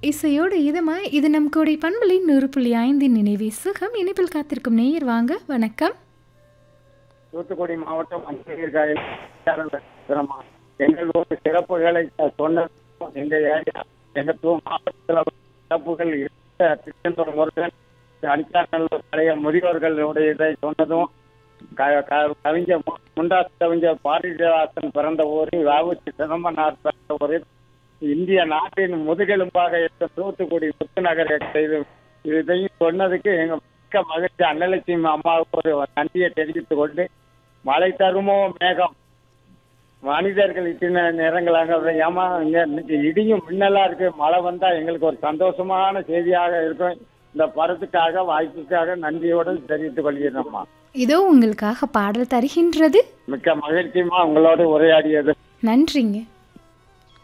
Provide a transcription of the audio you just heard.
இசையோடு இதமாய் இது நம் கோடை பண்பலை நூறு புள்ளி ஐந்தின் நினைவே சுகம் இனிப்பில் காத்திருக்கும் நேயர் வாங்க வணக்கம் தூத்துக்குடி மாவட்டம் மஞ்சள் எங்கள் ஊர் சிறப்புகளை சொன்ன எங்க ஏரியா எங்க தூ மாவட்டத்தில் சிறப்புகள் இருந்த திருச்செந்தூர் முருகன் அடித்தாநல்லூர் பழைய முதியோர்களுடைய இதை சொன்னதும் க- க- கவிஞர் மு- முண்டாசு கவிஞர் பாரதிதாசன் பிறந்த ஊரில் வாவுச்சி சிதம்பரனார் பிறந்த ஊரில் இந்திய நாட்டின் முதுகெலும்பாக இருக்க தூத்துக்குடி முத்துநகர் செய்து இதையும் சொன்னதுக்கு எங்க மிக்க மகிழ்ச்சி அன்னலட்சுமி அம்மாவுக்கு ஒரு நன்றியை தெரிவித்துக் கொண்டு மழை தருமோ மேகம் மனிதர்கள் இத்தனை நேரங்களாக ஏமா இங்க இன்னைக்கு இடியும் மின்னலா இருக்கு மழை வந்தா எங்களுக்கு ஒரு சந்தோஷமான செய்தியாக இருக்கும் இந்த படத்துக்காக வாய்ப்புக்காக நன்றியோடு தெரிவித்துக் கொள்கிறோம்மா இதோ உங்களுக்காக பாடல் தருகின்றது மிக்க மகிழ்ச்சியுமா உங்களோடு உரையாடியது நன்றிங்க